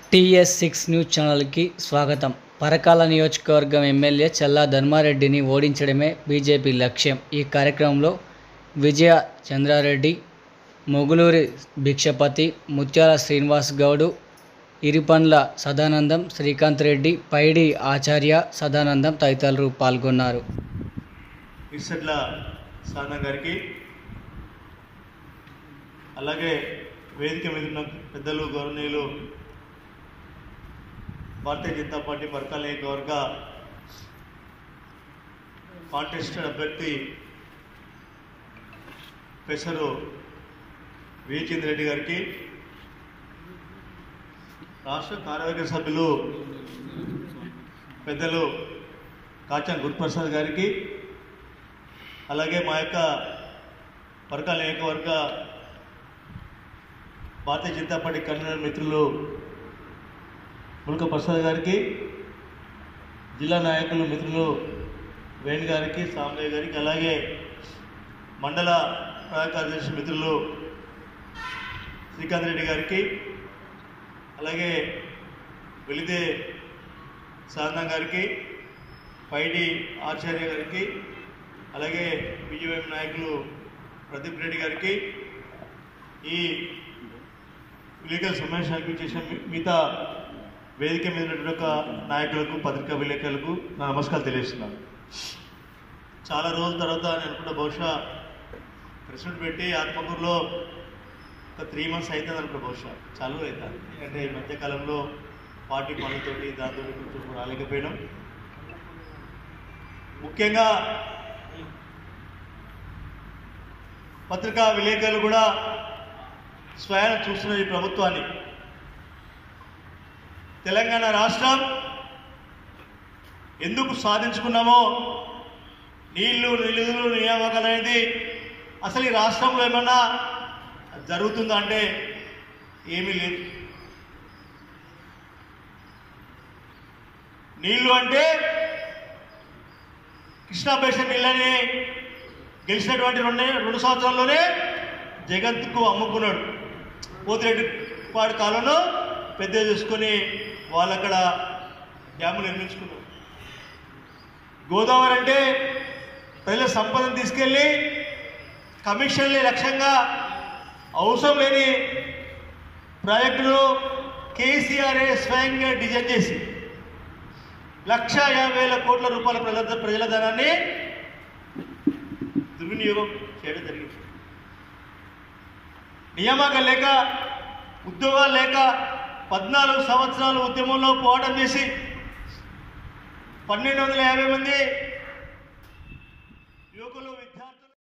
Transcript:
TS six news ఛానల్కి స్వాగతం పరకాల నియోజకవర్గం ఎమ్మెల్యే చల్లా ధర్మారెడ్డిని ఓడించడమే బీజేపీ లక్ష్యం ఈ కార్యక్రమంలో విజయ చంద్రారెడ్డి మొగులూరి భిక్షపతి ముత్యాల శ్రీనివాస్ గౌడు ఇరిపండ్ల సదానందం శ్రీకాంత్ రెడ్డి పైడి ఆచార్య సదానందం తదితరులు పాల్గొన్నారు ఇర్సడ్ల సాధన గారికి అలాగే వేదిక మీద ఉన్న పెద్దలు గౌరవనీయులు భారతీయ జనతా పార్టీ పరకాల నియోజకవర్గ కాంటెస్టెడ్ అభ్యర్థి ప్రొఫెసరు విజయచంద్ర రెడ్డి గారికి రాష్ట్ర కార్యవర్గ సభ్యులు పెద్దలు కాచం గురుప్రసాద్ గారికి అలాగే మా యొక్క పరకాల నియోజకవర్గ భారతీయ జనతా పార్టీ కన్వీనర్ మిత్రులు ములక ప్రసాద్ గారికి జిల్లా నాయకులు మిత్రులు వేణు గారికి సాంబయ్య గారికి అలాగే మండల ప్రధాన కార్యదర్శి మిత్రులు శ్రీకాంత్ రెడ్డి గారికి అలాగే వెలిదే సాధన గారికి పైడి ఆచార్య గారికి అలాగే బీజేపీ నాయకులు ప్రదీప్ రెడ్డి గారికి ఈ విలేకరుల సమావేశానికి చేసిన మి- మిగతా వేదిక మీద ఉన్నటువంటి ఒక నాయకులకు పత్రికా విలేకరులకు నా నమస్కారాలు తెలియజేస్తున్నాను చాలా రోజుల తర్వాత నేను అనుకుంటా బహుశా ప్రెసిడెంట్ పెట్టి ఆత్మకూరులో ఒక త్రీ మంత్స్ అవుతుంది అనుకుంటా బహుశా చాలు అవుతుంది ఎందుకంటే ఈ మధ్యకాలంలో పార్టీ పనులతోటి దాంతో కొంచెం రాలేకపోయినాం ముఖ్యంగా పత్రికా విలేకరులు కూడా స్వయాన చూస్తున్న ఈ ప్రభుత్వాన్ని తెలంగాణ రాష్ట్రం ఎందుకు సాధించుకున్నామో నీళ్లు నిలువులు నియామకాలు అనేది అసలు ఈ రాష్ట్రంలో ఏమన్నా జరుగుతుందా అంటే ఏమీ లేదు నీళ్లు అంటే కృష్ణా బేసిన్ నీళ్ళని గెలిచినటువంటి రెండు రెండు సంవత్సరాల్లోనే జగత్కు అమ్ముకున్నాడు పోతిరెడ్డి పాడు కాలంలో పెద్ద చేసుకొని వాళ్ళు అక్కడ డ్యాములు నిర్మించుకున్నారు గోదావరి అంటే ప్రజల సంపదను తీసుకెళ్ళి కమిషన్లే లక్ష్యంగా అవసరం లేని ప్రాజెక్టులు కేసీఆర్ఏ స్వయంగా డిజైన్ చేసి లక్ష యాభై వేల కోట్ల రూపాయల ప్రజల ప్రజల ధనాన్ని దుర్వినియోగం చేయడం జరిగింది నియామకాలు లేక ఉద్యోగాలు లేక పద్నాలుగు సంవత్సరాలు ఉద్యమంలో పోరాటం చేసి పన్నెండు వందల యాభై మంది యువకులు